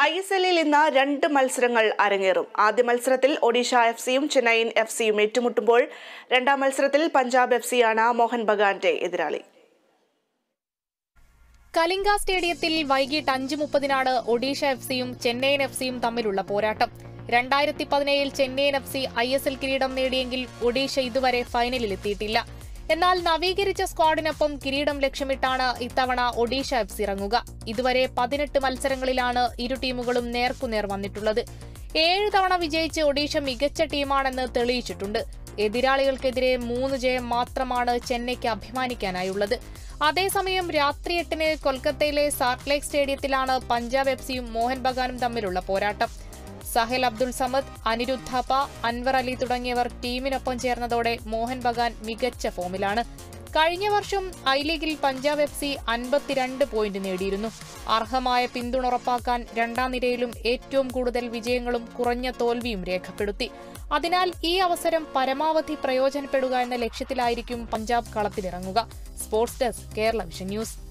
I S എല്ലിൽ ഇന്ന് രണ്ട് മത്സരങ്ങൾ അരങ്ങേറും ആദ്യ മത്സരത്തിൽ ഒഡീഷ എഫ് സിയും ചെന്നൈയിൻ എഫ് സിയും ഏറ്റുമുട്ടുമ്പോൾ രണ്ടാം മത്സരത്തിൽ പഞ്ചാബ് എഫ് സിയാണ് മോഹൻ ബഗാന്റെ എതിരാളി കലിംഗ സ്റ്റേഡിയത്തിൽ വൈകിട്ട് അഞ്ച് മുപ്പതിനാണ് ഒഡീഷ എഫ് സിയും ചെന്നൈയിൻ എഫ് സിയും തമ്മിലുള്ള പോരാട്ടം രണ്ടായിരത്തി പതിനേഴിൽ Chennaiyin F C I S L കിരീടം നേടിയെങ്കിൽ ഒഡീഷ ഇതുവരെ ഫൈനലിൽ എത്തിയിട്ടില്ല എന്നാൽ നവീകരിച്ച സ്ക്വാഡിനൊപ്പം കിരീടം ലക്ഷ്യമിട്ടാണ് ഇത്തവണ ഒഡീഷ എഫ് സി ഇറങ്ങുക ഇതുവരെ പതിനെട്ട് മത്സരങ്ങളിലാണ് ഇരു ടീമുകളും നേർക്കുനേർ വന്നിട്ടുള്ളത് ഏഴ് തവണ വിജയിച്ച് ഒഡീഷ മികച്ച ടീമാണെന്ന് തെളിയിച്ചിട്ടുണ്ട് എതിരാളികൾക്കെതിരെ മൂന്ന് ജയം മാത്രമാണ് ചെന്നൈക്ക് അഭിമാനിക്കാനായുള്ളത് അതേസമയം രാത്രി എട്ടിന് കൊൽക്കത്തയിലെ സാൾട്ട്ലേക്ക് സ്റ്റേഡിയത്തിലാണ് പഞ്ചാബ് എഫ് സിയും മോഹൻ ബഗാനും തമ്മിലുള്ള പോരാട്ടം സഹൽ അബ്ദുൾ സമദ് അനിരുദ്ധ ഥാപ്പ അൻവർ അലി തുടങ്ങിയവർ ടീമിനൊപ്പം ചേർന്നതോടെ മോഹൻ ബഗാൻ മികച്ച ഫോമിലാണ് കഴിഞ്ഞ വർഷം ഐ ലീഗിൽ പഞ്ചാബ് എഫ് സി അൻപത്തിരണ്ട് പോയിന്റ് നേടിയിരുന്നു അർഹമായ പിന്തുണ ഉറപ്പാക്കാൻ രണ്ടാം നിരയിലും ഏറ്റവും കൂടുതൽ വിജയങ്ങളും കുറഞ്ഞ തോൽവിയും രേഖപ്പെടുത്തി അതിനാൽ ഈ അവസരം പരമാവധി പ്രയോജനപ്പെടുക എന്ന ലക്ഷ്യത്തിലായിരിക്കും പഞ്ചാബ് കളത്തിലിറങ്ങുക sports desk Kerala Vision news